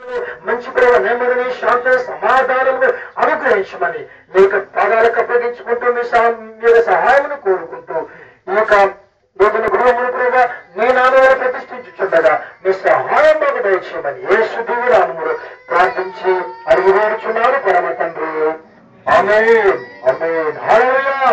మంచి ప్రేమ నెమ్మదిని శాంతి సమాధానమును అనుగ్రహించమని మీ యొక్క పాదాలకు అప్పగించుకుంటూ మీ సహా మీ యొక్క సహాయమును కోరుకుంటూ ఈ యొక్క నూతన గృహమును ప్రభావ మీ నామములు ప్రతిష్ఠించుచుండగా మీ సహాయం మాకు దయచేయమని ఏ శుద్ధి నామములు ప్రార్థించి అడిగి వేడుచున్నారు పరమ తండ్రి ఆమేన్ ఆమేన్ హల్లెలూయా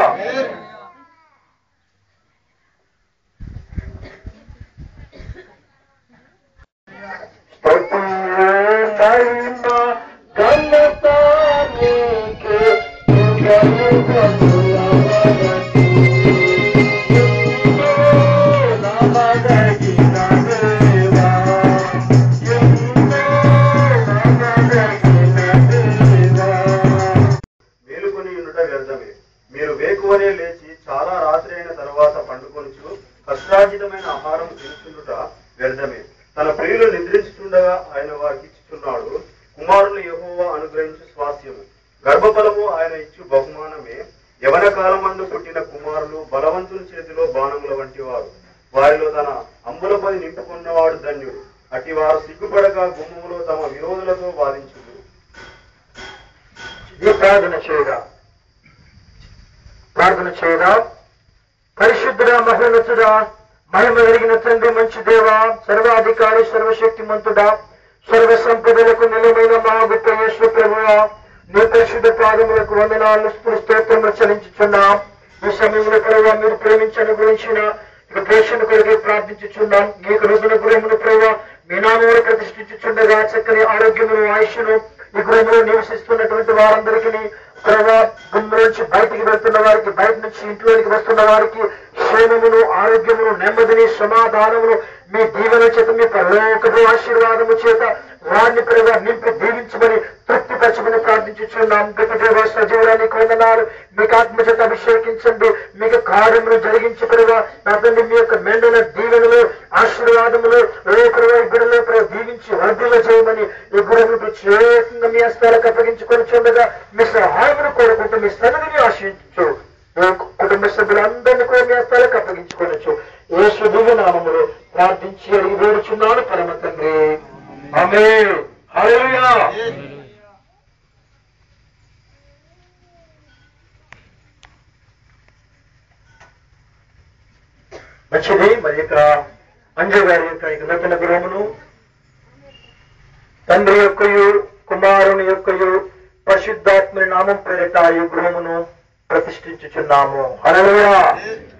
స్తుతియు మహిమ ఘనత నీకే యుగయుగములవరకు. ఎంతో నమ్మదగిన దేవా, ఎంతో నమ్మదగిన దేవా. మేలుకొని ఉండుట వ్యర్థమే మీరు వేకువనే లేచి చాలా రాత్రి అయిన తర్వాత పండుకొనుచు కష్టార్జితమైన ఆహారం తినుచుండుట వ్యర్థమే తన ప్రియులు నిద్రించుచుండగా ఆయన వారికి ఇచ్చుచున్నాడు కుమారుని యెహోవా అనుగ్రహించు స్వాస్యము గర్భఫలము ఆయన ఇచ్చు బహుమానమే యవన కాలమందు పుట్టిన కుమారులు బలవంతుని చేతిలో బాణముల వంటి వారు వారిలో తన అంబులపది నింపుకున్నవాడు ధన్యుడు అట్టి వారు సిగ్గుపడక గుమ్మములో తమ విరోధులతో వాదించుడు ఈ ప్రార్థన చేయగా ప్రార్థన చేయగా పరిశుద్ధుడా మహోన్నతుడా మహిమ కలిగిన తండ్రి మంచి దేవా సర్వాధికారి సర్వశక్తిమంతుడా సర్వ సంపదలకు నిలమైన మా గొప్ప యేసు ప్రభువా నీ పరిశుద్ధ పాదములకు వందనాలు స్తుతి స్తోత్రములు చెల్లించుచున్నాం ఈ సమయంలో ప్రభావ మీరు ప్రేమించని గురించిన ఇక ప్రేక్షణ కొరకు ప్రార్థించుచున్నాం నీకు నూతన గృహమును ప్రభావ మీ నామములు ప్రతిష్ఠించుచుండగా చక్కని ఆరోగ్యమును ఆయుష్ను ఈ గృహంలో నివసిస్తున్నటువంటి వారందరికీ ప్రభావ గుమ్మ నుంచి బయటికి వెళ్తున్న వారికి బయట నుంచి ఇంట్లోనికి వస్తున్న వారికి క్షేమమును ఆరోగ్యమును నెమ్మదిని సమాధానమును మీ దీవెన చేత మీ పరలోకపు ఆశీర్వాదము చేత వారిని ప్రభావ నింపి దీవించమని తృప్తిపరచమని ప్రార్థించుచున్నాం గత దేవ సజీవురానికి వందనాలు మీకు ఆత్మ చేత అభిషేకించండి మీకు కార్యములు జరిగించి ప్రభావ నా తండ్రి మీ యొక్క మెండల దీవెనలు ఆశీర్వాదములు ఏ ప్రభావ ఈ బిడ్డలో ప్రభావ దీవించి వర్ధిల్ల చేయమని ఈ గురువును ప్రత్యేకంగా మీ హస్తాలకు అప్పగించుకొని చూడగా మీ సహాయమును కోరుకుంటూ మీ సన్నిధిని ఆశ్రయించు మీ కుటుంబ సభ్యులందరినీ కూడా మీ హస్తాలకు అప్పగించుకోవచ్చు ఏ శుభ నామములు ప్రార్థించి అడిగి వేడుచున్నాను పరమ తండ్రి ఆమె హల్లెలూయా మంచిది మరి యొక్క అంజయ్ గారి యొక్క ఈ నూతన గృహమును తండ్రి యొక్కయు కుమారుని యొక్కయు పరిశుద్ధాత్మని నామం పేరిట ఈ గృహమును ప్రతిష్ఠించుచున్నాము హల్లెలూయా